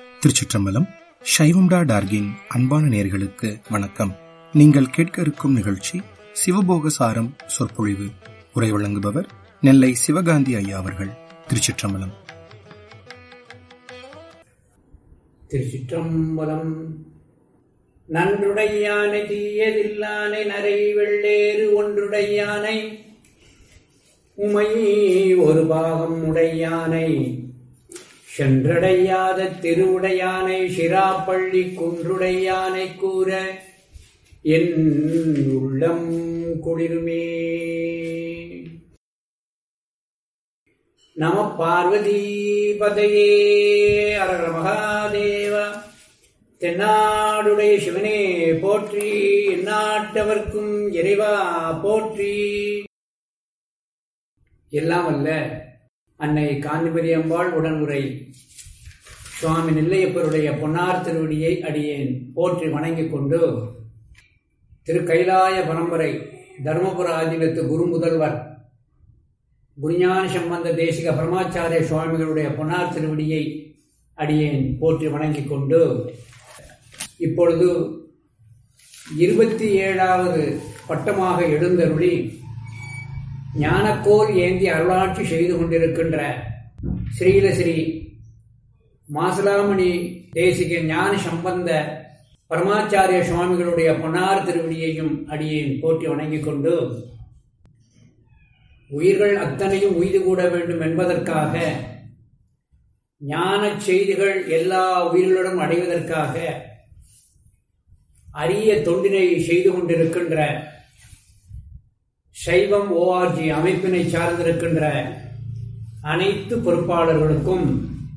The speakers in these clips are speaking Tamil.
திருச்சிற்றம்பலம் சைவம்டா டார்கின் அன்பான நேர்களுக்கு வணக்கம் நீங்கள் கேட்க இருக்கும் நிகழ்ச்சி சிவபோக சாரம் சொற்பொழிவு உரை வழங்குபவர் நெல்லை சிவகாந்தி ஐயா அவர்கள் திருச்சிற்றம்பலம் திருச்சிற்றம்பலம் நன்றுடையானை தீயதில்லானை நரை வெள்ளேறு ஒன்றுடையானை உமை ஒரு பாகம் உடையானை சென்றடையாத திருவுடையானை சிராப்பள்ளி குன்றுடையானை கூற என் உள்ளம் குளிருமே நம பார்வதி பதையே அரர மகாதேவ தென்னாடுடைய சிவனே போற்றி எந்நாட்டவர்க்கும் இறைவா போற்றி எல்லாம் அல்ல அன்னை காந்திபதி அம்பாள் உடனுரை சுவாமி நெல்லையப்பருடைய பொன்னார் திருவடியை அடியேன் போற்றி வணங்கிக் கொண்டு திரு கைலாய பரம்பரை தர்மபுர ஆதீனத்து குரு முதல்வர் குருஞான சம்பந்த தேசிக பரமாச்சாரிய சுவாமிகளுடைய பொன்னார் திருவடியை அடியேன் போற்றி வணங்கிக் கொண்டு இப்பொழுது இருபத்தி ஏழாவது பட்டமாக எழுந்தருளி ஞானக்கோல் ஏந்தி அருளாட்சி செய்து கொண்டிருக்கின்ற ஸ்ரீலஸ்ரீ மாசலாமணி தேசிக ஞான சம்பந்த பரமாச்சாரிய சுவாமிகளுடைய பொன்னார் திருவடியையும் அடியேன் போற்றி வணங்கிக் கொண்டு உயிர்கள் அத்தனையும் உய்து கூட வேண்டும் என்பதற்காக ஞான செய்திகள் எல்லா உயிர்களுடன் அடைவதற்காக அரிய தொண்டினை செய்து கொண்டிருக்கின்ற சைவம் ஓஆர்ஜி அமைப்பினை சார்ந்திருக்கின்ற அனைத்து பொறுப்பாளர்களுக்கும்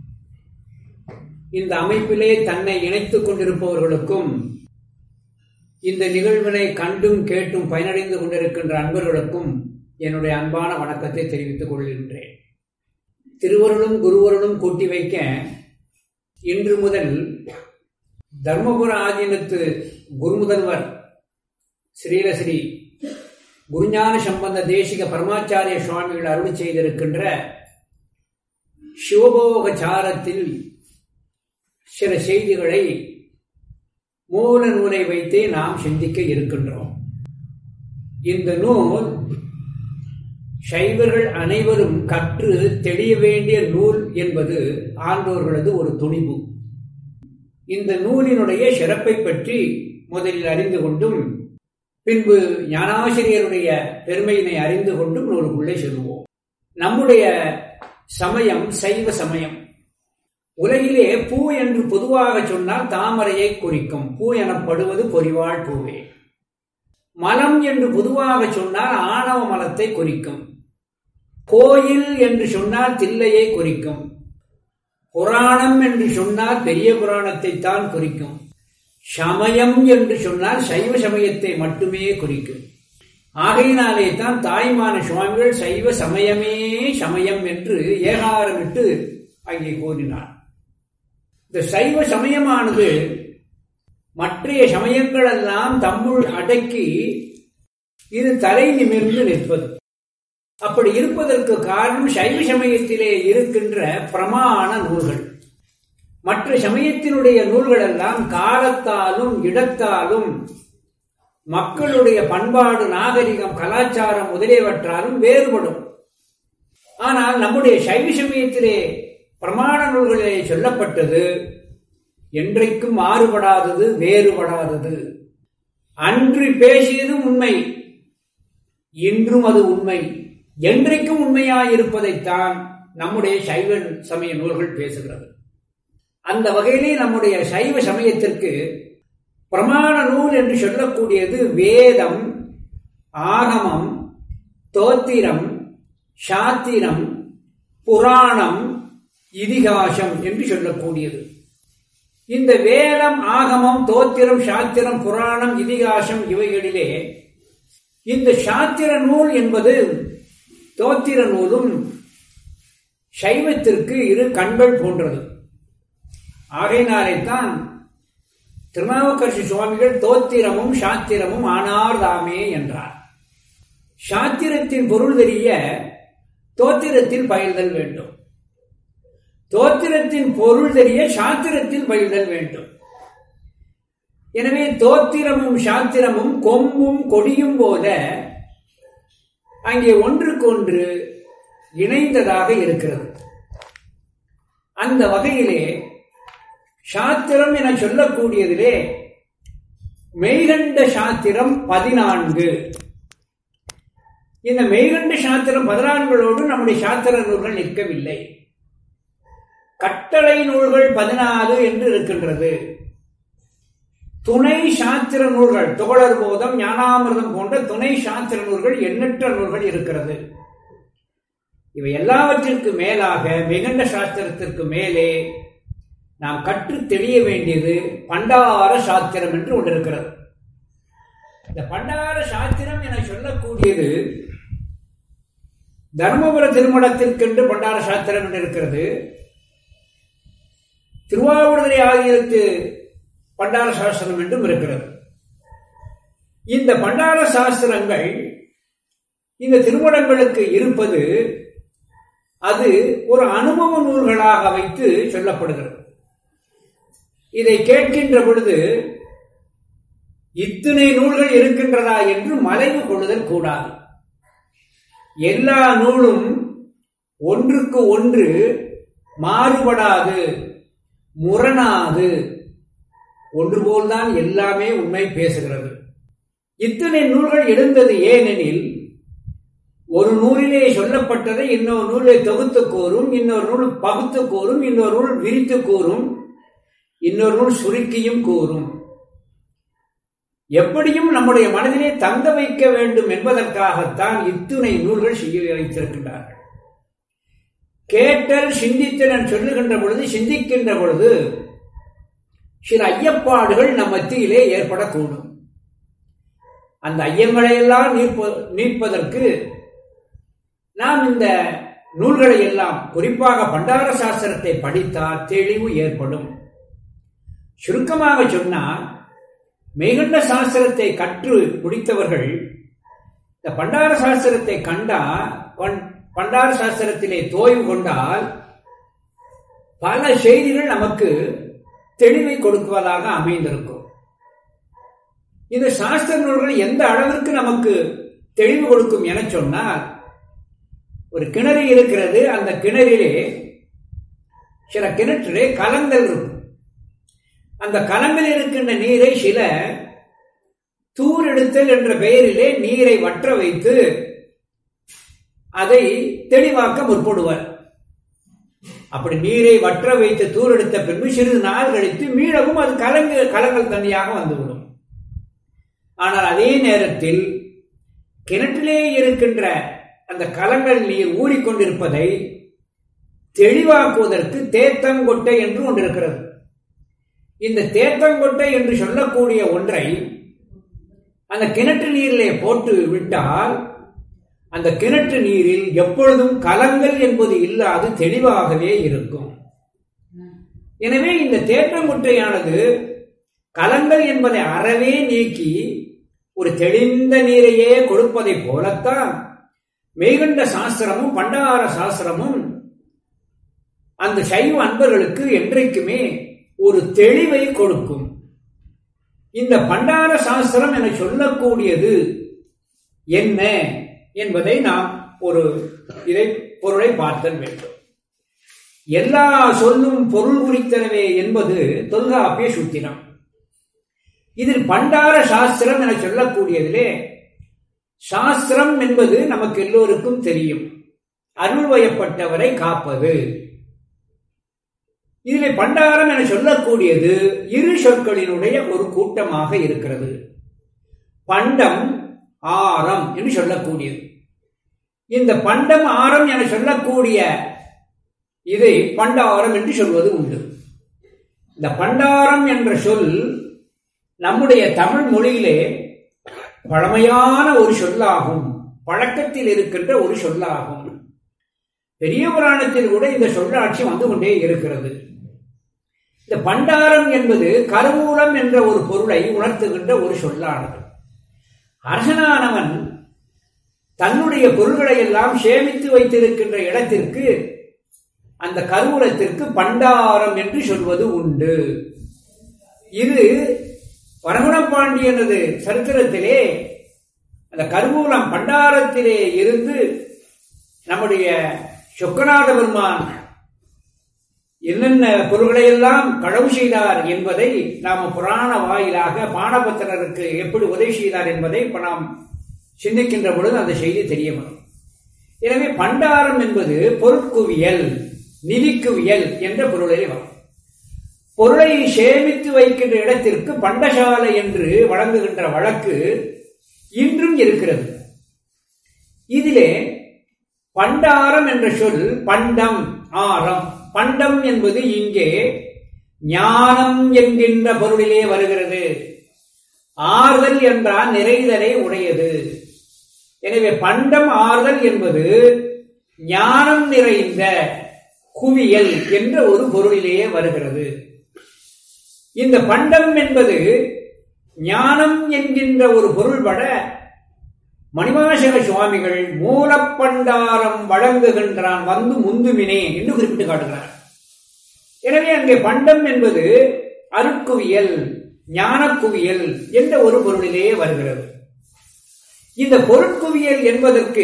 இந்த அமைப்பிலே தன்னை இணைத்துக் கொண்டிருப்பவர்களுக்கும் இந்த நிகழ்வினை கண்டும் கேட்டும் பயனடைந்து கொண்டிருக்கின்ற அன்பர்களுக்கும் என்னுடைய அன்பான வணக்கத்தை தெரிவித்துக் கொள்கின்றேன் திருவருளும் குருவருளும் கூட்டி வைக்க இன்று முதல் தர்மபுர ஆதீனத்து குருமுதல்வர் ஸ்ரீலஸ்ரீ குருஞான சம்பந்த தேசிக பரமாச்சாரிய சுவாமிகள் அருளி செய்திருக்கின்ற சிவபோகச்சாரத்தில் சில செய்திகளை மூல நூலை வைத்தே நாம் சிந்திக்க இருக்கின்றோம் இந்த நூல் சைவர்கள் அனைவரும் கற்று தெளிய வேண்டிய நூல் என்பது ஆண்டோர்களது ஒரு துணிவு இந்த நூலினுடைய சிறப்பை பற்றி முதலில் அறிந்து கொண்டும் பின்பு ஞானாசிரியருடைய பெருமையினை அறிந்து கொண்டும் நூலுக்குள்ளே செல்வோம் நம்முடைய சமயம் சைவ சமயம் உலகிலே பூ என்று பொதுவாக சொன்னால் தாமரையை குறிக்கும் பூ எனப்படுவது பொறிவாள் பூவே மலம் என்று பொதுவாக சொன்னால் ஆணவ மலத்தை குறிக்கும் கோயில் என்று சொன்னால் தில்லையை குறிக்கும் புராணம் என்று சொன்னால் பெரிய புராணத்தை தான் குறிக்கும் சமயம் என்று சொன்னால் சைவ சமயத்தை மட்டுமே குறிக்கும் ஆகையினாலே தான் தாய்மான சுவாமிகள் சைவ சமயமே சமயம் என்று ஏகாரமிட்டு அங்கே கூறினார் இந்த சைவ சமயமானது மற்றைய சமயங்களெல்லாம் தம்முள் அடக்கி இது தலை நிமிர்ந்து நிற்பது அப்படி இருப்பதற்கு காரணம் சைவ சமயத்திலே இருக்கின்ற பிரமாண நூல்கள் மற்ற சமயத்தினுடைய நூல்கள் எல்லாம் காலத்தாலும் இடத்தாலும் மக்களுடைய பண்பாடு நாகரிகம் கலாச்சாரம் முதலியவற்றாலும் வேறுபடும் ஆனால் நம்முடைய சைவ சமயத்திலே பிரமாண நூல்களிலே சொல்லப்பட்டது என்றைக்கும் மாறுபடாதது வேறுபடாதது அன்று பேசியதும் உண்மை இன்றும் அது உண்மை என்றைக்கும் உண்மையாயிருப்பதைத்தான் நம்முடைய சைவ சமய நூல்கள் பேசுகிறது அந்த வகையிலே நம்முடைய சைவ சமயத்திற்கு பிரமாண நூல் என்று சொல்லக்கூடியது வேதம் ஆகமம் தோத்திரம் சாத்திரம் புராணம் இதிகாசம் என்று சொல்லக்கூடியது இந்த வேதம் ஆகமம் தோத்திரம் சாத்திரம் புராணம் இதிகாசம் இவைகளிலே இந்த சாத்திர நூல் என்பது தோத்திர நூலும் சைவத்திற்கு இரு கண்கள் போன்றது ஆகையினாலே தான் திருநாவுக்கரசு சுவாமிகள் தோத்திரமும் சாத்திரமும் ஆனார் தாமே என்றார் சாத்திரத்தின் பொருள் தெரிய தோத்திரத்தில் பயில்தல் வேண்டும் தோத்திரத்தின் பொருள் தெரிய சாத்திரத்தில் பயிலுதல் வேண்டும் எனவே தோத்திரமும் சாத்திரமும் கொம்பும் கொடியும் போல அங்கே ஒன்றுக்கொன்று இணைந்ததாக இருக்கிறது அந்த வகையிலே சாத்திரம் என சொல்லக்கூடியதிலே மெய்கண்ட சாத்திரம் பதினான்கு இந்த மெய்கண்ட சாத்திரம் பதினான்களோடு நம்முடைய சாத்திர நூல்கள் நிற்கவில்லை கட்டளை நூல்கள் பதினாலு என்று இருக்கின்றது துணை சாத்திர நூல்கள் தோழர் போதம் ஞானாமிர்தம் போன்ற துணை சாத்திர நூல்கள் எண்ணற்ற நூல்கள் இருக்கிறது இவை எல்லாவற்றிற்கு மேலாக மிகண்ட சாஸ்திரத்திற்கு மேலே நாம் கற்று தெரிய வேண்டியது பண்டார சாத்திரம் என்று ஒன்று இருக்கிறது இந்த பண்டார சாத்திரம் என சொல்லக்கூடியது தர்மபுர திருமணத்திற்கென்று பண்டார சாத்திரம் என்று இருக்கிறது திருவாவூர்துறை ஆகியத்து பண்டார சாஸ்திரம் என்றும் இருக்கிறது இந்த பண்டார சாஸ்திரங்கள் இந்த திருமணங்களுக்கு இருப்பது அது ஒரு அனுபவ நூல்களாக வைத்து சொல்லப்படுகிறது இதை கேட்கின்ற பொழுது இத்தனை நூல்கள் இருக்கின்றதா என்று மலைவு கொள்ளுதல் கூடாது எல்லா நூலும் ஒன்றுக்கு ஒன்று மாறுபடாது முரணாது ஒன்று போல்தான் எல்லாமே உண்மை பேசுகிறது இத்தனை நூல்கள் எழுந்தது ஏனெனில் ஒரு நூலிலே சொல்லப்பட்டதை இன்னொரு நூலை தொகுத்து கூறும் இன்னொரு நூல் பகுத்து கூறும் இன்னொரு நூல் விரித்து கூறும் இன்னொரு நூல் சுருக்கியும் கூறும் எப்படியும் நம்முடைய மனதிலே தங்க வைக்க வேண்டும் என்பதற்காகத்தான் இத்துணை நூல்கள் செய்ய வைத்திருக்கின்றார்கள் கேட்டல் சிந்தித்தல் சொல்லுகின்ற பொழுது சிந்திக்கின்ற பொழுது சில ஐயப்பாடுகள் நம் மத்தியிலே ஏற்படக்கூடும் அந்த ஐயங்களையெல்லாம் நீப்பதற்கு நாம் இந்த நூல்களை எல்லாம் குறிப்பாக பண்டார சாஸ்திரத்தை படித்தால் தெளிவு ஏற்படும் சுருக்கமாக சொன்னால் மெய்கண்ட சாஸ்திரத்தை கற்று முடித்தவர்கள் இந்த பண்டார சாஸ்திரத்தை கண்டா பண்டார சாஸ்திரத்திலே தோய்வு கொண்டால் பல செய்திகள் நமக்கு தெளிவை கொடுக்குவதாக அமைந்திருக்கும் இந்த சாஸ்திர நூல்கள் எந்த அளவிற்கு நமக்கு தெளிவு கொடுக்கும் என சொன்னால் ஒரு கிணறு இருக்கிறது அந்த கிணறிலே சில கிணற்றிலே கலங்கள் இருக்கும் அந்த கலங்கள் இருக்கின்ற நீரை சில தூர் எடுத்தல் என்ற பெயரிலே நீரை வற்ற வைத்து அதை தெளிவாக்க முற்படுவர் அப்படி நீரை வற்ற வைத்து தூர் எடுத்த பின்பு சிறிது நாள் கழித்து மீளவும் அது கலங்கு கலங்கள் தண்ணியாக வந்துவிடும் ஆனால் அதே நேரத்தில் கிணற்றிலே இருக்கின்ற அந்த கலங்கள் நீர் ஊறிக்கொண்டிருப்பதை தெளிவாக்குவதற்கு தேத்தங்கொட்டை என்று ஒன்று இருக்கிறது இந்த தேத்தங்கொட்டை என்று சொல்லக்கூடிய ஒன்றை அந்த கிணற்று நீரிலே போட்டு விட்டால் அந்த கிணற்று நீரில் எப்பொழுதும் கலங்கள் என்பது இல்லாது தெளிவாகவே இருக்கும் எனவே இந்த தேற்றங்குட்டையானது கலங்கள் என்பதை அறவே நீக்கி ஒரு தெளிந்த நீரையே கொடுப்பதை போலத்தான் மெய்கண்ட சாஸ்திரமும் பண்டார சாஸ்திரமும் அந்த சைவ அன்பர்களுக்கு என்றைக்குமே ஒரு தெளிவை கொடுக்கும் இந்த பண்டார சாஸ்திரம் என சொல்லக்கூடியது என்ன என்பதை நாம் ஒரு இதை பொருளை பார்த்தல் வேண்டும் எல்லா சொல்லும் பொருள் குறித்தனவே என்பது தொல்காப்பிய சூத்திரம் இதில் பண்டார சாஸ்திரம் என சொல்லக்கூடியதிலே சாஸ்திரம் என்பது நமக்கு எல்லோருக்கும் தெரியும் அருள் வயப்பட்டவரை காப்பது இதில் பண்டாரம் என சொல்லக்கூடியது இரு சொற்களினுடைய ஒரு கூட்டமாக இருக்கிறது பண்டம் ஆரம் என்று சொல்லக்கூடியது இந்த பண்டம் ஆரம் என சொல்லக்கூடிய இதை பண்டாரம் என்று சொல்வது உண்டு இந்த பண்டாரம் என்ற சொல் நம்முடைய தமிழ் மொழியிலே பழமையான ஒரு சொல்லாகும் பழக்கத்தில் இருக்கின்ற ஒரு சொல்லாகும் பெரிய புராணத்தில் கூட இந்த சொல்லாட்சி வந்து கொண்டே இருக்கிறது இந்த பண்டாரம் என்பது கருவூலம் என்ற ஒரு பொருளை உணர்த்துகின்ற ஒரு சொல்லானது அரசனானவன் தன்னுடைய பொருள்களை எல்லாம் சேமித்து வைத்திருக்கின்ற இடத்திற்கு அந்த கருவூலத்திற்கு பண்டாரம் என்று சொல்வது உண்டு இது வரகுணப்பாண்டியனது சரித்திரத்திலே அந்த கருவூலம் பண்டாரத்திலே இருந்து நம்முடைய சொக்கநாத பெருமான் என்னென்ன பொருள்களை எல்லாம் களவு செய்தார் என்பதை நாம் புராண வாயிலாக பானபத்திரருக்கு எப்படி உதவி செய்தார் என்பதை இப்ப நாம் சிந்திக்கின்ற பொழுது அந்த செய்தி தெரிய வரும் எனவே பண்டாரம் என்பது பொருட்குவியல் நிதிக்குவியல் என்ற பொருளில் வரும் பொருளை சேமித்து வைக்கின்ற இடத்திற்கு பண்டசாலை என்று வழங்குகின்ற வழக்கு இன்றும் இருக்கிறது இதிலே பண்டாரம் என்ற சொல் பண்டம் ஆரம் பண்டம் என்பது இங்கே ஞானம் என்கின்ற பொருளிலே வருகிறது ஆறுதல் என்றால் நிறைதலை உடையது எனவே பண்டம் ஆறுதல் என்பது ஞானம் நிறைந்த குவியல் என்ற ஒரு பொருளிலேயே வருகிறது இந்த பண்டம் என்பது ஞானம் என்கின்ற ஒரு பொருள்பட மணிவாசக சுவாமிகள் மூலப்பண்டாரம் வழங்குகின்றான் வந்து முந்துமினே என்று குறிப்பிட்டு காட்டுகிறார் எனவே அங்கே பண்டம் என்பது அருட்குவியல் ஞானக்குவியல் என்ற ஒரு பொருளிலேயே வருகிறது இந்த பொருட்குவியல் என்பதற்கு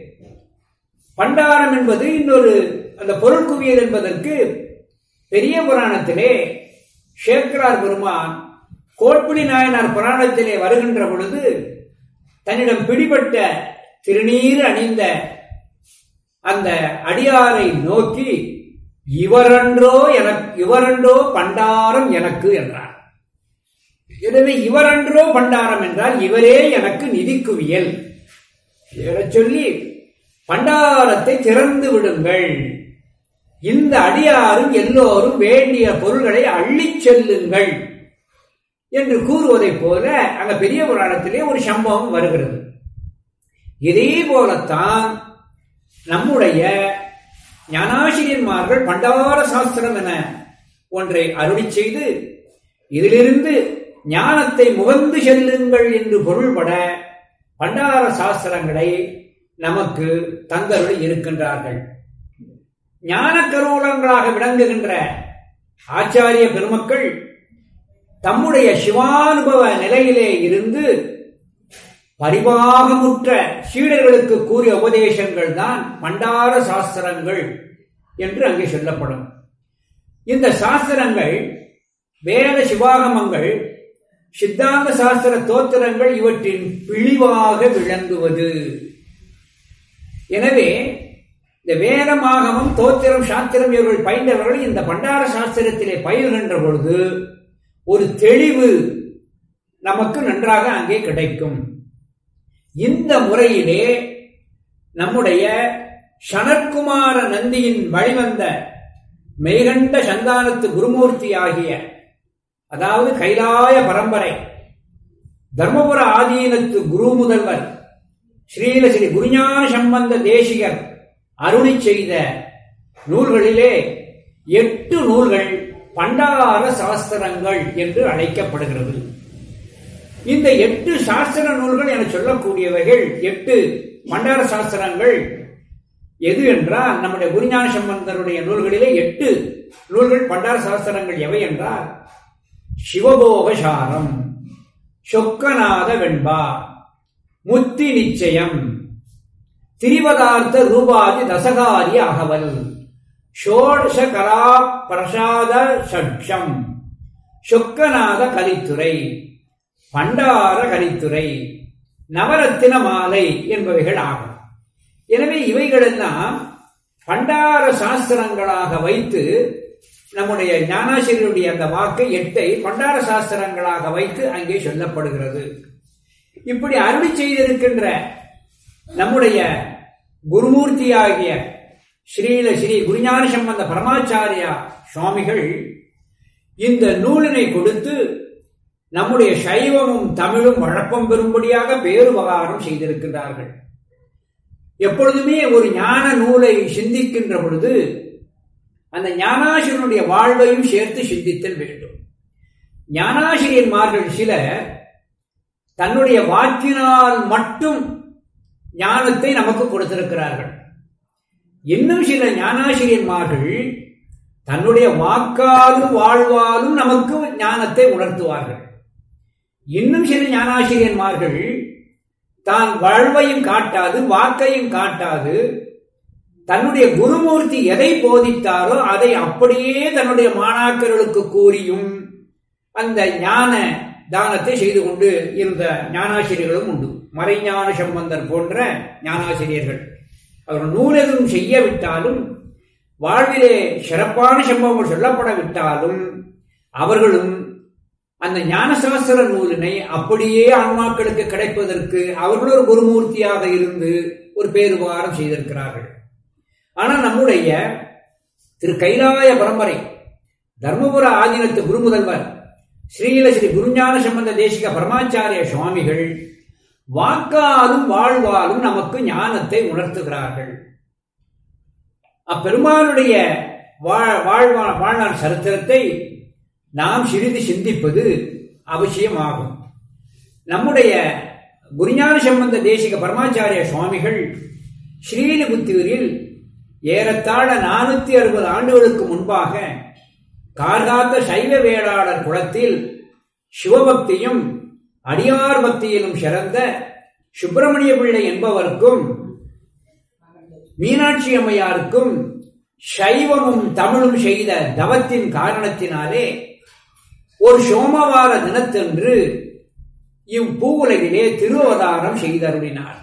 பண்டாரம் என்பது இன்னொரு அந்த பொருட்குவியல் என்பதற்கு பெரிய புராணத்திலே சேக்கரார் பெருமான் கோட்பிடி நாயனார் புராணத்திலே வருகின்ற பொழுது தன்னிடம் பிடிபட்ட திருநீர் அணிந்த அந்த அடியாரை நோக்கி இவரன்றோ எனக்கு இவரன்றோ பண்டாரம் எனக்கு என்றார் எனவே இவரன்றோ பண்டாரம் என்றால் இவரே எனக்கு நிதிக்குவியல் எனச் சொல்லி பண்டாரத்தை திறந்து விடுங்கள் இந்த அடியாரும் எல்லோரும் வேண்டிய பொருள்களை அள்ளிச் செல்லுங்கள் என்று கூறுவதைப் போல அங்க பெரிய புராணத்திலே ஒரு சம்பவம் வருகிறது இதே போலத்தான் நம்முடைய ஞானாசிரியன்மார்கள் பண்டார சாஸ்திரம் என ஒன்றை அருளி செய்து இதிலிருந்து ஞானத்தை முகந்து செல்லுங்கள் என்று பொருள்பட பண்டார சாஸ்திரங்களை நமக்கு தந்தருளி இருக்கின்றார்கள் ஞான கருவூலங்களாக விளங்குகின்ற ஆச்சாரிய பெருமக்கள் தம்முடைய சிவானுபவ நிலையிலே இருந்து பரிபாகமுற்ற சீடர்களுக்கு கூறிய உபதேசங்கள் தான் பண்டார சாஸ்திரங்கள் என்று அங்கே சொல்லப்படும் இந்த சாஸ்திரங்கள் வேத சிவாகமங்கள் சித்தாந்த சாஸ்திர தோத்திரங்கள் இவற்றின் பிழிவாக விளங்குவது எனவே இந்த வேதமாகமம் தோத்திரம் சாஸ்திரம் இவர்கள் பயின்றவர்கள் இந்த பண்டார சாஸ்திரத்திலே பயிர்கின்ற பொழுது ஒரு தெளிவு நமக்கு நன்றாக அங்கே கிடைக்கும் இந்த முறையிலே நம்முடைய சனற்குமார நந்தியின் வழிவந்த மெய்கண்ட சந்தானத்து குருமூர்த்தி ஆகிய அதாவது கைலாய பரம்பரை தர்மபுர ஆதீனத்து குரு முதல்வர் ஸ்ரீல ஸ்ரீ குருஞான சம்பந்த தேசிகர் அருளி செய்த நூல்களிலே எட்டு நூல்கள் பண்டார சாஸ்திரங்கள் என்று அழைக்கப்படுகிறது இந்த எட்டு சாஸ்திர நூல்கள் என சொல்லக்கூடியவைகள் எட்டு பண்டார சாஸ்திரங்கள் எது என்றால் நம்முடைய குருஞான சம்பந்தருடைய நூல்களிலே எட்டு நூல்கள் பண்டார சாஸ்திரங்கள் எவை என்றால் சிவபோகசாரம் சொக்கநாத வெண்பா முத்தி நிச்சயம் திரிபதார்த்த ரூபாதி தசகாரி அகவல் ஷோடச கலா பிரசாத சட்சம் சொக்கநாத கலித்துறை பண்டார கலித்துறை நவரத்தின மாலை என்பவைகள் ஆகும் எனவே இவைகளெல்லாம் பண்டார சாஸ்திரங்களாக வைத்து நம்முடைய ஞானாசிரியருடைய அந்த வாக்கை எட்டை பண்டார சாஸ்திரங்களாக வைத்து அங்கே சொல்லப்படுகிறது இப்படி அருளி செய்திருக்கின்ற நம்முடைய குருமூர்த்தியாகிய ஸ்ரீல ஸ்ரீ குருஞான சம்பந்த பரமாச்சாரியா சுவாமிகள் இந்த நூலினை கொடுத்து நம்முடைய சைவமும் தமிழும் வழப்பம் பெறும்படியாக பேருபகாரம் செய்திருக்கின்றார்கள் எப்பொழுதுமே ஒரு ஞான நூலை சிந்திக்கின்ற பொழுது அந்த ஞானாசிரியனுடைய வாழ்வையும் சேர்த்து சிந்தித்தல் வேண்டும் ஞானாசிரியன்மார்கள் சில தன்னுடைய வாக்கினால் மட்டும் ஞானத்தை நமக்கு கொடுத்திருக்கிறார்கள் இன்னும் சில ஞானாசிரியன்மார்கள் தன்னுடைய வாக்காலும் வாழ்வாலும் நமக்கு ஞானத்தை உணர்த்துவார்கள் இன்னும் சில ஞானாசிரியன்மார்கள் தான் வாழ்வையும் காட்டாது வாக்கையும் காட்டாது தன்னுடைய குருமூர்த்தி எதை போதித்தாரோ அதை அப்படியே தன்னுடைய மாணாக்கர்களுக்கு கூறியும் அந்த ஞான தானத்தை செய்து கொண்டு இருந்த ஞானாசிரியர்களும் உண்டு மறைஞான சம்பந்தர் போன்ற ஞானாசிரியர்கள் அவர்கள் நூல் எதுவும் செய்யவிட்டாலும் வாழ்விலே சிறப்பான சம்பவங்கள் சொல்லப்படவிட்டாலும் அவர்களும் அந்த ஞானசாஸ்திர நூலினை அப்படியே ஆன்மாக்களுக்கு கிடைப்பதற்கு அவர்கள் ஒரு குருமூர்த்தியாக இருந்து ஒரு பேருபாரம் செய்திருக்கிறார்கள் ஆனால் நம்முடைய திரு கைலாய பரம்பரை தர்மபுர ஆதீனத்து குருமுதல்வர் ஸ்ரீல ஸ்ரீ குருஞான சம்பந்த தேசிக பரமாச்சாரிய சுவாமிகள் வாக்காலும் வாழ்வாலும் நமக்கு ஞானத்தை உணர்த்துகிறார்கள் அப்பெருமானுடைய வாழ்வா வாழ்நாள் சரித்திரத்தை நாம் சிறிது சிந்திப்பது அவசியமாகும் நம்முடைய குருஞான சம்பந்த தேசிக பரமாச்சாரிய சுவாமிகள் ஸ்ரீலிபுத்தூரில் ஏறத்தாழ நானூத்தி அறுபது ஆண்டுகளுக்கு முன்பாக கார்காத்த சைவ வேளாளர் குளத்தில் சிவபக்தியும் அடியார் பக்தியிலும் சிறந்த சுப்பிரமணிய பிள்ளை என்பவருக்கும் மீனாட்சி அம்மையாருக்கும் சைவமும் தமிழும் செய்த தவத்தின் காரணத்தினாலே ஒரு சோமவார தினத்தன்று இப்பூவுலகிலே திருவதாரம் செய்தருளினார்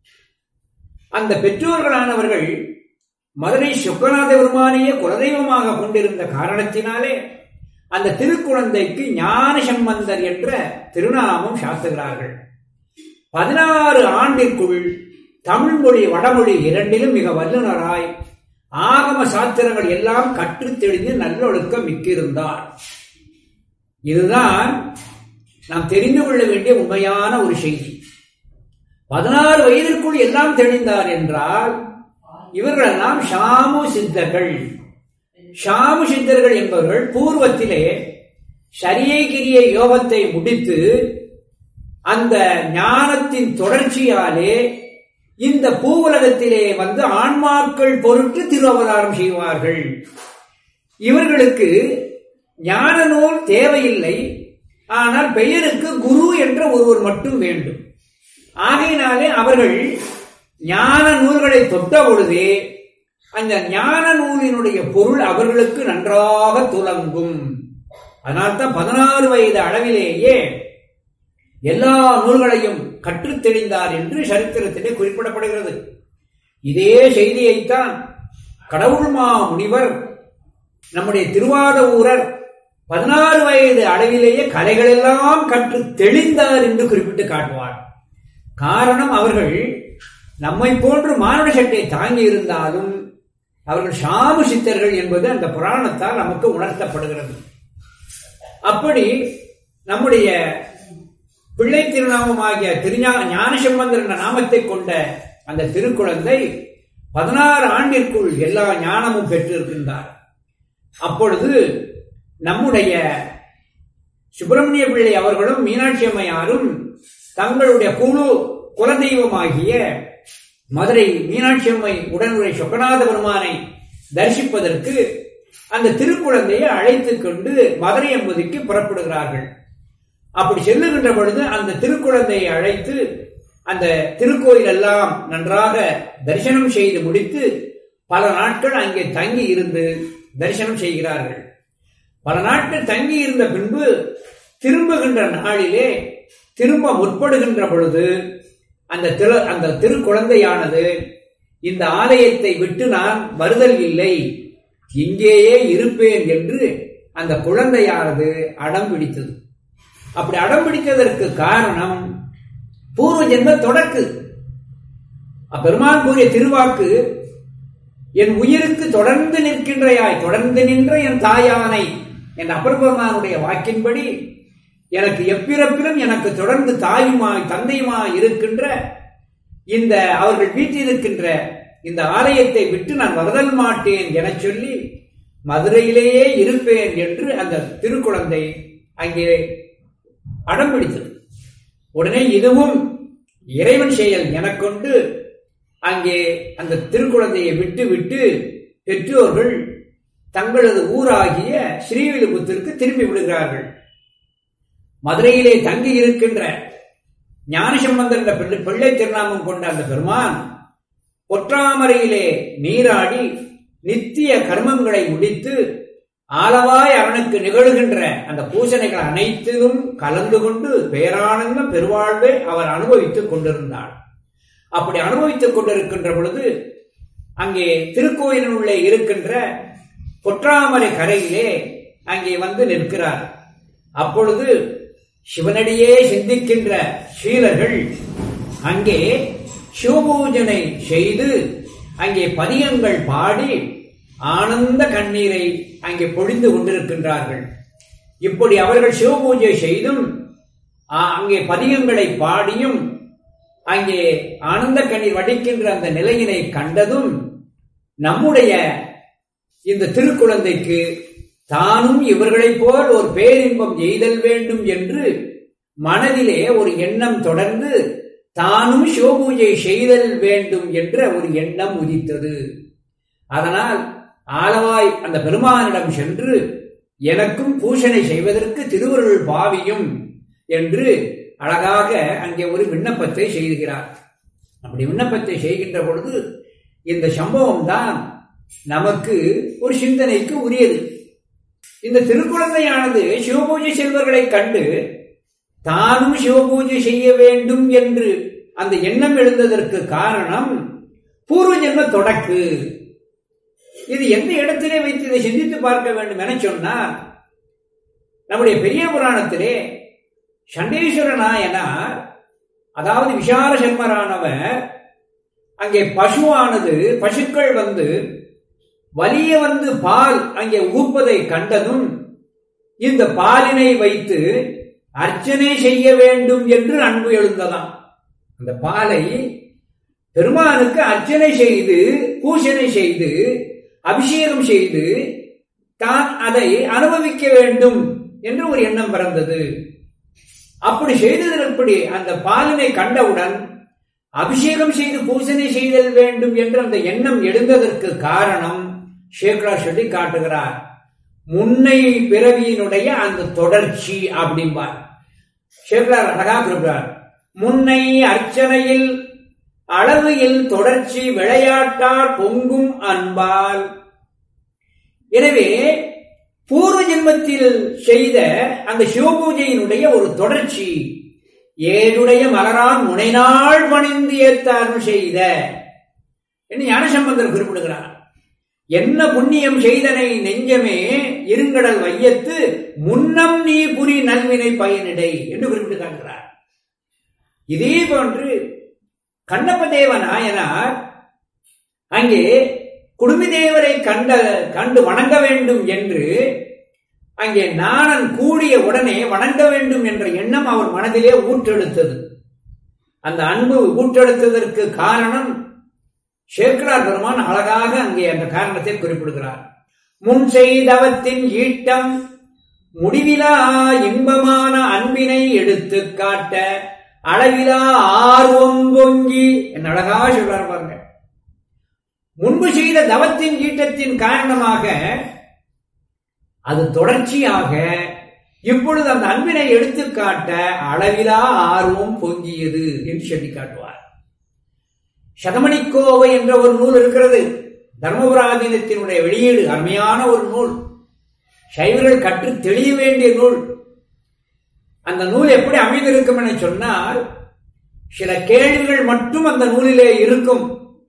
அந்த பெற்றோர்களானவர்கள் மதுரை சுக்கநாத பெருமானையே குலதெய்வமாக கொண்டிருந்த காரணத்தினாலே அந்த திருக்குழந்தைக்கு ஞான சம்பந்தர் என்ற திருநாமம் சாத்துகிறார்கள் பதினாறு ஆண்டிற்குள் தமிழ் மொழி வடமொழி இரண்டிலும் மிக வல்லுநராய் ஆகம சாத்திரங்கள் எல்லாம் கற்றுத் தெளிந்து நல்லொழுக்கம் மிக்கிருந்தார் இதுதான் நாம் தெரிந்து கொள்ள வேண்டிய உண்மையான ஒரு செய்தி பதினாறு வயதிற்குள் எல்லாம் தெளிந்தார் என்றால் இவர்களெல்லாம் ஷாமு சித்தர்கள் ஷாமு சித்தர்கள் என்பவர்கள் பூர்வத்திலே சரியை கிரிய யோகத்தை முடித்து அந்த ஞானத்தின் தொடர்ச்சியாலே இந்த பூவுலகத்திலே வந்து ஆன்மாக்கள் பொருட்டு திருவவதாரம் செய்வார்கள் இவர்களுக்கு ஞான நூல் தேவையில்லை ஆனால் பெயருக்கு குரு என்ற ஒருவர் மட்டும் வேண்டும் ஆகையினாலே அவர்கள் ஞான நூல்களை தொட்ட பொழுதே அந்த ஞான நூலினுடைய பொருள் அவர்களுக்கு நன்றாக துலங்கும் அதனால்தான் பதினாறு வயது அளவிலேயே எல்லா நூல்களையும் கற்றுத் தெளிந்தார் என்று சரித்திரத்திலே குறிப்பிடப்படுகிறது இதே செய்தியைத்தான் கடவுள் மா முனிவர் நம்முடைய திருவாத ஊரர் பதினாறு வயது அளவிலேயே கலைகளெல்லாம் கற்று தெளிந்தார் என்று குறிப்பிட்டு காட்டுவார் காரணம் அவர்கள் நம்மை போன்று மானுட சட்டை தாங்கி இருந்தாலும் அவர்கள் சாமு சித்தர்கள் என்பது அந்த புராணத்தால் நமக்கு உணர்த்தப்படுகிறது அப்படி நம்முடைய பிள்ளை திருநாமமாகிய திருஞா ஞானசம்பந்தர் என்ற நாமத்தை கொண்ட அந்த திருக்குழந்தை பதினாறு ஆண்டிற்குள் எல்லா ஞானமும் பெற்றிருக்கின்றார் அப்பொழுது நம்முடைய சுப்பிரமணிய பிள்ளை அவர்களும் மீனாட்சி அம்மையாரும் தங்களுடைய குழு குலதெய்வமாகிய மதுரை மீனாட்சி அம்மை உடனுரை சொக்கநாத பெருமானை தரிசிப்பதற்கு அந்த திருக்குழந்தையை அழைத்துக் கொண்டு மதுரை என்பதிக்கு புறப்படுகிறார்கள் அப்படி செல்லுகின்ற பொழுது அந்த திருக்குழந்தையை அழைத்து அந்த திருக்கோயில் எல்லாம் நன்றாக தரிசனம் செய்து முடித்து பல நாட்கள் அங்கே தங்கி இருந்து தரிசனம் செய்கிறார்கள் பல நாட்கள் தங்கி இருந்த பின்பு திரும்புகின்ற நாளிலே திரும்ப முற்படுகின்ற பொழுது அந்த திரு அந்த திருக்குழந்தையானது இந்த ஆலயத்தை விட்டு நான் வருதல் இல்லை இங்கேயே இருப்பேன் என்று அந்த குழந்தையானது அடம் பிடித்தது அப்படி அடம் பிடித்ததற்கு காரணம் பூர்வ ஜென்ம தொடக்கு அப்பெருமான் கூறிய திருவாக்கு என் உயிருக்கு தொடர்ந்து நிற்கின்றையாய் தொடர்ந்து நின்ற என் தாயானை என் அப்பெருமானுடைய வாக்கின்படி எனக்கு எப்பிறப்பிலும் எனக்கு தொடர்ந்து தாயுமாய் தந்தையுமாய் இருக்கின்ற இந்த அவர்கள் வீட்டில் இருக்கின்ற இந்த ஆலயத்தை விட்டு நான் வருதல் மாட்டேன் என சொல்லி மதுரையிலேயே இருப்பேன் என்று அந்த திருக்குழந்தை அங்கே அடம் பிடித்தது உடனே இதுவும் இறைவன் செயல் எனக்கொண்டு அங்கே அந்த திருக்குழந்தையை விட்டு விட்டு பெற்றோர்கள் தங்களது ஊராகிய ஸ்ரீவில்லிபுத்திற்கு திரும்பி விடுகிறார்கள் மதுரையிலே தங்கி இருக்கின்ற ஞானசம்பந்தர் என்ற பிள்ளை பிள்ளை திருநாமம் கொண்ட அந்த பெருமான் ஒற்றாமரையிலே நீராடி நித்திய கர்மங்களை முடித்து ஆலவாய் அவனுக்கு நிகழ்கின்ற அந்த பூசணைகள் அனைத்திலும் கலந்து கொண்டு பேரானந்தம் பெருவாழ்வை அவர் அனுபவித்துக் கொண்டிருந்தார் அப்படி அனுபவித்துக் கொண்டிருக்கின்ற பொழுது அங்கே திருக்கோயிலின் உள்ளே இருக்கின்ற பொற்றாமரை கரையிலே அங்கே வந்து நிற்கிறார் அப்பொழுது சிவனடியே சிந்திக்கின்ற சீலர்கள் அங்கே சிவபூஜனை செய்து அங்கே பதியங்கள் பாடி ஆனந்த கண்ணீரை அங்கே பொழிந்து கொண்டிருக்கின்றார்கள் இப்படி அவர்கள் சிவபூஜை செய்தும் அங்கே பதியங்களை பாடியும் அங்கே ஆனந்த கண்ணீர் வடிக்கின்ற அந்த நிலையினை கண்டதும் நம்முடைய இந்த திருக்குழந்தைக்கு தானும் இவர்களைப் போல் ஒரு பேரின்பம் எய்தல் வேண்டும் என்று மனதிலே ஒரு எண்ணம் தொடர்ந்து தானும் சிவபூஜை செய்தல் வேண்டும் என்ற ஒரு எண்ணம் உதித்தது அதனால் ஆலவாய் அந்த பெருமானிடம் சென்று எனக்கும் பூஷணை செய்வதற்கு திருவருள் பாவியும் என்று அழகாக அங்கே ஒரு விண்ணப்பத்தை செய்கிறார் அப்படி விண்ணப்பத்தை செய்கின்ற பொழுது இந்த சம்பவம் தான் நமக்கு ஒரு சிந்தனைக்கு உரியது இந்த திருக்குழந்தையானது சிவபூஜை செல்வர்களை கண்டு தானும் சிவபூஜை செய்ய வேண்டும் என்று அந்த எண்ணம் எழுந்ததற்கு காரணம் பூர்வ ஜென்ம தொடக்கு இது எந்த இடத்திலே வைத்து இதை சிந்தித்து பார்க்க வேண்டும் என சொன்னார் நம்முடைய பெரிய புராணத்திலே சண்டீஸ்வர நாயனார் அதாவது விசால சர்மரானவர் அங்கே பசுவானது பசுக்கள் வந்து வலிய வந்து பால் அங்கே ஊப்பதை கண்டதும் இந்த பாலினை வைத்து அர்ச்சனை செய்ய வேண்டும் என்று அன்பு எழுந்ததாம் அந்த பாலை பெருமானுக்கு அர்ச்சனை செய்து பூசனை செய்து அபிஷேகம் செய்து தான் அதை அனுபவிக்க வேண்டும் என்று ஒரு எண்ணம் பிறந்தது அப்படி செய்ததற்கு அந்த பாலினை கண்டவுடன் அபிஷேகம் செய்து பூசனை செய்தல் வேண்டும் என்று அந்த எண்ணம் எழுந்ததற்கு காரணம் ஷேக்ரா சொல்லி காட்டுகிறார் முன்னை பிறவியினுடைய அந்த தொடர்ச்சி அப்படிம்பார் ஷேக்ரார் அழகா குறிப்பிடார் முன்னை அர்ச்சனையில் அளவையில் தொடர்ச்சி விளையாட்டால் பொங்கும் அன்பால் எனவே பூர்வ ஜென்மத்தில் செய்த அந்த சிவபூஜையினுடைய ஒரு தொடர்ச்சி ஏழுடைய மலரான் முனைநாள் பணிந்து ஏத்தார்னு செய்த என்று ஞானசம்பந்தர் குறிப்பிடுகிறார் என்ன புண்ணியம் செய்தனை நெஞ்சமே இருங்கடல் வையத்து முன்னம் நீ புரி நல்வினை பயனிடை என்று குறிப்பிட்டு காட்டுகிறார் இதே போன்று கண்ணப்ப தேவ நாயனார் அங்கே குடுமி தேவரை கண்ட கண்டு வணங்க வேண்டும் என்று அங்கே நாணன் கூடிய உடனே வணங்க வேண்டும் என்ற எண்ணம் அவர் மனதிலே ஊற்றெடுத்தது அந்த அன்பு ஊற்றெடுத்ததற்கு காரணம் ஷேக்ரார் பெருமான் அழகாக அங்கே அந்த காரணத்தை குறிப்பிடுகிறார் முன் செய்தவத்தின் ஈட்டம் முடிவிலா இன்பமான அன்பினை எடுத்து காட்ட அளவிலா ஆர்வம் பொங்கி என்ன அழகா சொல்றார் பாருங்க முன்பு செய்த தவத்தின் ஈட்டத்தின் காரணமாக அது தொடர்ச்சியாக இப்பொழுது அந்த அன்பினை எடுத்து காட்ட அளவிலா ஆர்வம் பொங்கியது என்று சொல்லி காட்டுவார் சதமணிக்கோவை என்ற ஒரு நூல் இருக்கிறது தர்மபுராதீனத்தினுடைய வெளியீடு அருமையான ஒரு நூல் சைவர்கள் கற்று தெளிய வேண்டிய நூல் அந்த நூல் எப்படி அமைந்திருக்கும் என சொன்னால் சில கேள்விகள் மட்டும் அந்த நூலிலே இருக்கும்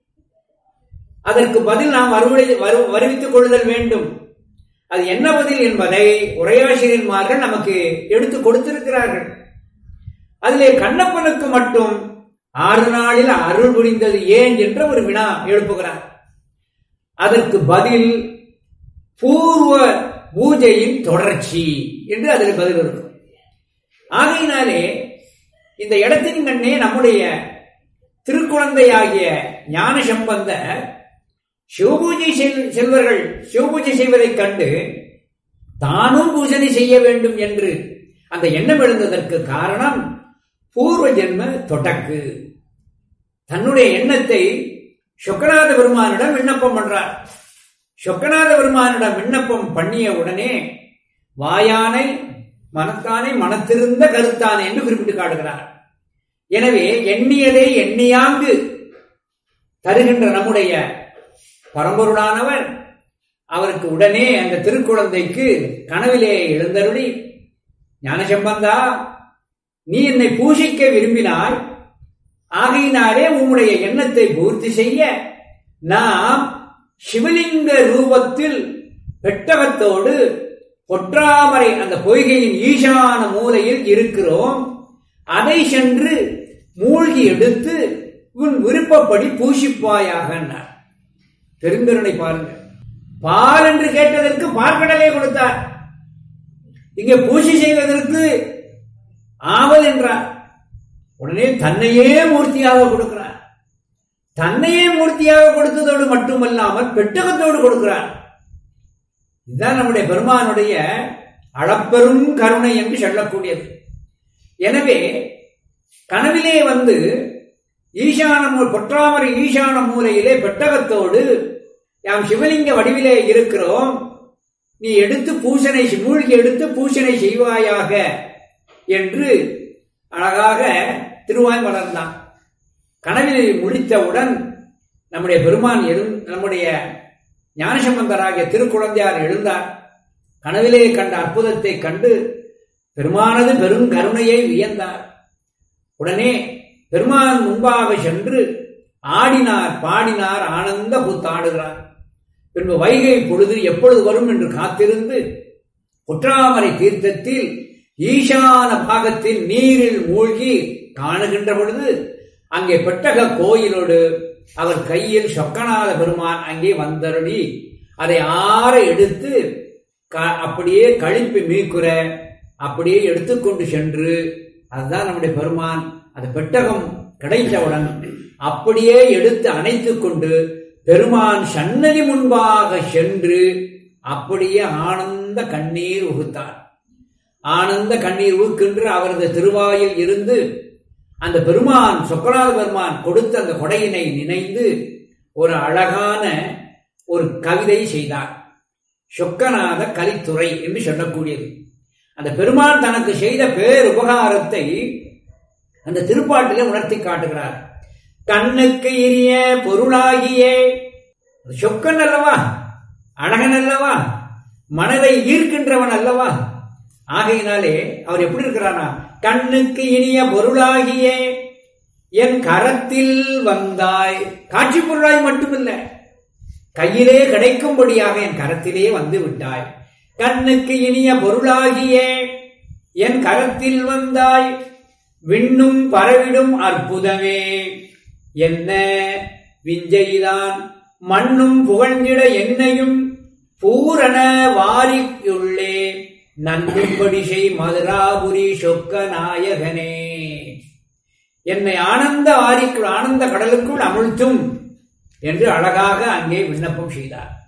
அதற்கு பதில் நாம் வருவித்துக் கொள்ளுதல் வேண்டும் அது என்ன பதில் என்பதை உரையாசிரியன்மார்கள் நமக்கு எடுத்து கொடுத்திருக்கிறார்கள் அதிலே கண்ணப்பனுக்கு மட்டும் ஆறு நாளில் அருள் புரிந்தது ஏன் என்ற ஒரு வினா எழுப்புகிறார் அதற்கு பதில் பூர்வ பூஜையின் தொடர்ச்சி என்று அதில் பதில் இருக்கும் ஆகையினாலே இந்த இடத்தின் கண்ணே நம்முடைய திருக்குழந்தையாகிய ஞான சம்பந்த சிவபூஜை செல்வர்கள் சிவபூஜை செய்வதைக் கண்டு தானும் பூஜனை செய்ய வேண்டும் என்று அந்த எண்ணம் எழுந்ததற்கு காரணம் பூர்வ ஜென்ம தொடக்கு தன்னுடைய எண்ணத்தை சொக்கநாத பெருமானிடம் விண்ணப்பம் பண்றார் சொக்கநாத பெருமானிடம் விண்ணப்பம் பண்ணிய உடனே வாயானை மனத்தானை மனத்திருந்த கருத்தானை என்று குறிப்பிட்டு காட்டுகிறார் எனவே எண்ணியதை எண்ணியாங்கு தருகின்ற நம்முடைய பரம்பொருளானவர் அவருக்கு உடனே அந்த திருக்குழந்தைக்கு கனவிலே எழுந்தருளி ஞானசம்பந்தா நீ என்னை பூஜிக்க விரும்பினாய் ஆகையினாலே உம்முடைய எண்ணத்தை பூர்த்தி செய்ய நாம் சிவலிங்க ரூபத்தில் பெட்டகத்தோடு பொற்றாமரை அந்த பொய்கையின் ஈசான மூலையில் இருக்கிறோம் அதை சென்று மூழ்கி எடுத்து உன் விருப்பப்படி பூசிப்பாயாக பெருங்கருணை பாருங்க பால் என்று கேட்டதற்கு பார்க்கடலே கொடுத்தார் இங்கே பூஜை செய்வதற்கு ஆவல் என்றார் உடனே தன்னையே மூர்த்தியாக கொடுக்கிறார் தன்னையே மூர்த்தியாக கொடுத்ததோடு மட்டுமல்லாமல் பெட்டகத்தோடு கொடுக்கிறார் இதுதான் நம்முடைய பெருமானுடைய அளப்பெரும் கருணை என்று சொல்லக்கூடியது எனவே கனவிலே வந்து ஈசான பொற்றாமரை ஈசான மூலையிலே பெட்டகத்தோடு யாம் சிவலிங்க வடிவிலே இருக்கிறோம் நீ எடுத்து பூசனை மூழ்கி எடுத்து பூசனை செய்வாயாக என்று அழகாக திருவாய் வளர்ந்தான் கனவில் முடித்தவுடன் நம்முடைய பெருமான் எழு நம்முடைய ஞானசம்பந்தராகிய திருக்குழந்தையார் எழுந்தார் கனவிலே கண்ட அற்புதத்தை கண்டு பெருமானது பெரும் கருணையை வியந்தார் உடனே பெருமான் முன்பாக சென்று ஆடினார் பாடினார் ஆனந்த கூத்தாடுகிறார் பின்பு வைகை பொழுது எப்பொழுது வரும் என்று காத்திருந்து குற்றாமரை தீர்த்தத்தில் ஈசான பாகத்தில் நீரில் மூழ்கி காணுகின்ற பொழுது அங்கே பெட்டக கோயிலோடு அவர் கையில் சொக்கநாத பெருமான் அங்கே வந்தருளி அதை ஆற எடுத்து அப்படியே கழிப்பு மீக்குற அப்படியே எடுத்துக்கொண்டு சென்று அதுதான் நம்முடைய பெருமான் அந்த பெட்டகம் கிடைத்தவுடன் அப்படியே எடுத்து அணைத்துக் கொண்டு பெருமான் சன்னதி முன்பாக சென்று அப்படியே ஆனந்த கண்ணீர் உகுத்தார் ஆனந்த கண்ணீர் ஊக்கின்ற அவரது திருவாயில் இருந்து அந்த பெருமான் சொக்கநாத பெருமான் கொடுத்த அந்த கொடையினை நினைந்து ஒரு அழகான ஒரு கவிதை செய்தார் சொக்கநாத கலித்துறை என்று சொல்லக்கூடியது அந்த பெருமான் தனக்கு செய்த பேர் உபகாரத்தை அந்த திருப்பாட்டிலே உணர்த்தி காட்டுகிறார் கண்ணுக்கு இனிய பொருளாகிய சொக்கன் அல்லவா அழகன் அல்லவா மனதை ஈர்க்கின்றவன் அல்லவா ஆகையினாலே அவர் எப்படி இருக்கிறானா கண்ணுக்கு இனிய பொருளாகிய என் கரத்தில் வந்தாய் காட்சி பொருளாய் மட்டுமில்லை கையிலே கிடைக்கும்படியாக என் கரத்திலே வந்து விட்டாய் கண்ணுக்கு இனிய பொருளாகிய என் கரத்தில் வந்தாய் விண்ணும் பரவிடும் அற்புதமே என்ன விஞ்சைதான் மண்ணும் புகழ்ந்திட என்னையும் பூரண வாரியுள்ளே நன்றும்படி செய் மதுராபுரி சொக்க நாயகனே என்னை ஆனந்த ஆரிக்குள் ஆனந்த கடலுக்குள் அமிழ்த்தும் என்று அழகாக அங்கே விண்ணப்பம் செய்தார்